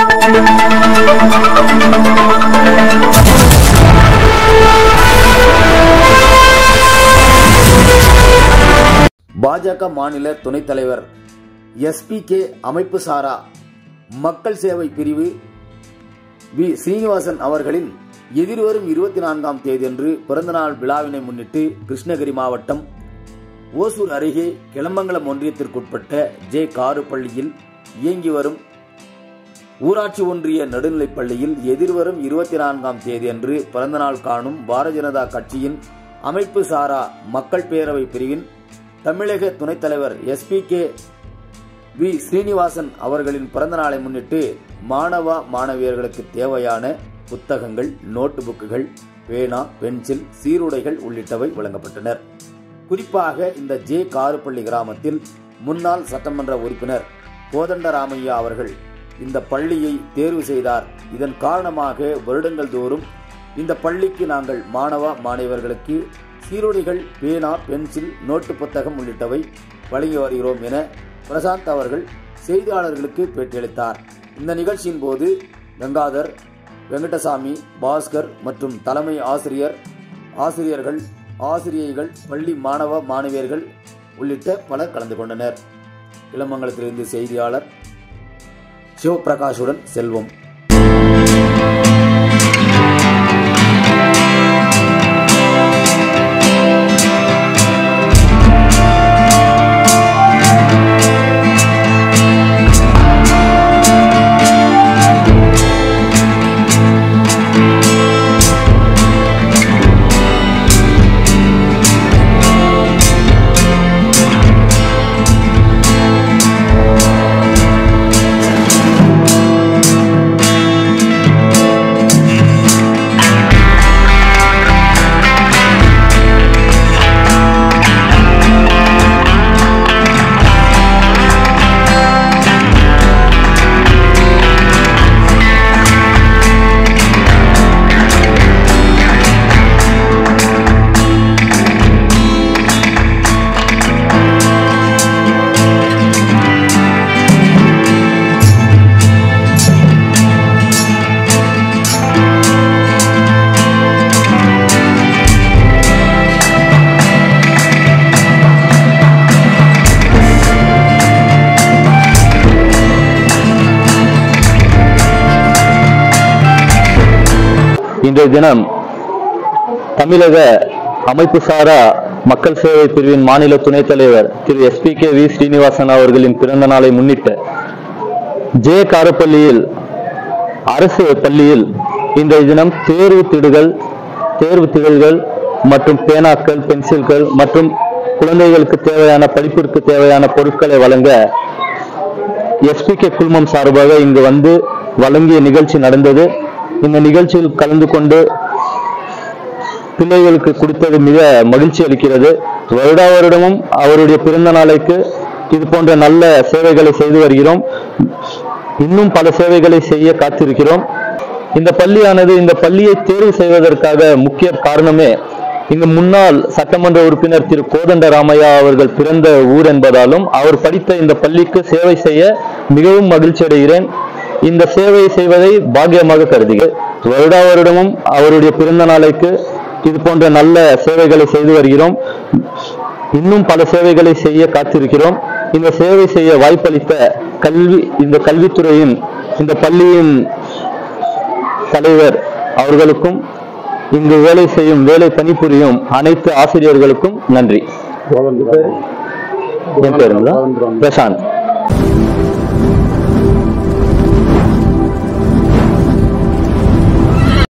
பாஜக மாநில துணைத் தலைவர் எஸ்பிகே அமைப்பு சாரா மக்கள் சேவை பிரிவு வி ஸ்ரீனிவாசன் அவர்களின் எதிர்வரும் இருபத்தி நான்காம் தேதியன்று பிறந்தநாள் விழாவினை முன்னிட்டு கிருஷ்ணகிரி மாவட்டம் ஓசூர் அருகே கிளம்பங்கலம் ஒன்றியத்திற்குட்பட்ட ஜே காருப்பள்ளியில் இயங்கி வரும் ஊராட்சி ஒன்றிய நடுநிலைப் பள்ளியில் எதிர்வரும் இருபத்தி நான்காம் தேதியன்று பிறந்தநாள் காணும் பாரதிய ஜனதா கட்சியின் அமைப்பு சாரா மக்கள் பேரவை பிரிவின் தமிழக துணைத் தலைவர் எஸ்பிகே வி ஸ்ரீனிவாசன் அவர்களின் பிறந்த நாளை முன்னிட்டு மாணவ மாணவியர்களுக்கு தேவையான புத்தகங்கள் நோட்டு புக்குகள் பேனா பென்சில் சீருடைகள் உள்ளிட்டவை வழங்கப்பட்டனர் குறிப்பாக இந்த ஜே காருப்பள்ளி கிராமத்தில் முன்னாள் சட்டமன்ற உறுப்பினர் கோதண்டராமையா அவர்கள் இந்த பள்ளியை தேர்வு செய்தார் இதன் காரணமாக வருடங்கள் தோறும் இந்த பள்ளிக்கு நாங்கள் மாணவ மாணவர்களுக்கு சீருடைகள் பேனா பென்சில் நோட்டு புத்தகம் உள்ளிட்டவை வழங்கி வருகிறோம் என பிரசாந்த் அவர்கள் செய்தியாளர்களுக்கு பேட்டியளித்தார் இந்த நிகழ்ச்சியின் போது கங்காதர் வெங்கடசாமி பாஸ்கர் மற்றும் தலைமை ஆசிரியர் ஆசிரியர்கள் ஆசிரியைகள் பள்ளி மாணவ மாணவியர்கள் உள்ளிட்ட பலர் கலந்து கொண்டனர் இளமங்கலத்திலிருந்து செய்தியாளர் சிவபிரகாஷுடன் செல்வம் இன்றைய தினம் தமிழக அமைப்பு சாரா மக்கள் சேவை பிரிவின் மாநில துணைத் தலைவர் திரு S P K V Srinivasan அவர்களின் பிறந்த நாளை முன்னிட்டு ஜே காரப்பள்ளியில் அரசு பள்ளியில் இன்றைய தினம் தேர்வு திடுகள் தேர்வு திகழ்கள் மற்றும் பேனாக்கள் பென்சில்கள் மற்றும் குழந்தைகளுக்கு தேவையான படிப்பிற்கு தேவையான பொருட்களை வழங்க எஸ்பிகே குழுமம் சார்பாக இங்கு வந்து வழங்கிய நிகழ்ச்சி நடந்தது இந்த நிகழ்ச்சியில் கலந்து கொண்டு பிள்ளைகளுக்கு கொடுத்தது மிக மகிழ்ச்சி அளிக்கிறது வருடா வருடமும் அவருடைய பிறந்த நாளைக்கு இது போன்ற நல்ல சேவைகளை செய்து வருகிறோம் இன்னும் பல சேவைகளை செய்ய காத்திருக்கிறோம் இந்த பள்ளியானது இந்த பள்ளியை தேர்வு செய்வதற்காக முக்கிய காரணமே இங்கு முன்னாள் சட்டமன்ற உறுப்பினர் திரு கோதண்ட ராமையா அவர்கள் பிறந்த ஊர் என்பதாலும் அவர் படித்த இந்த பள்ளிக்கு சேவை செய்ய மிகவும் மகிழ்ச்சி அடைகிறேன் இந்த சேவை செய்வதை பாக்கியமாக கருதுகிறேன் வருடா வருடமும் அவருடைய பிறந்த நாளைக்கு இது போன்ற நல்ல சேவைகளை செய்து வருகிறோம் இன்னும் பல சேவைகளை செய்ய காத்திருக்கிறோம் இந்த சேவை செய்ய வாய்ப்பளித்த கல்வி இந்த கல்வித்துறையின் இந்த பள்ளியின் தலைவர் அவர்களுக்கும் இங்கு வேலை செய்யும் வேலை பணிபுரியும் அனைத்து ஆசிரியர்களுக்கும் நன்றி என் பேருங்களா பிரசாந்த்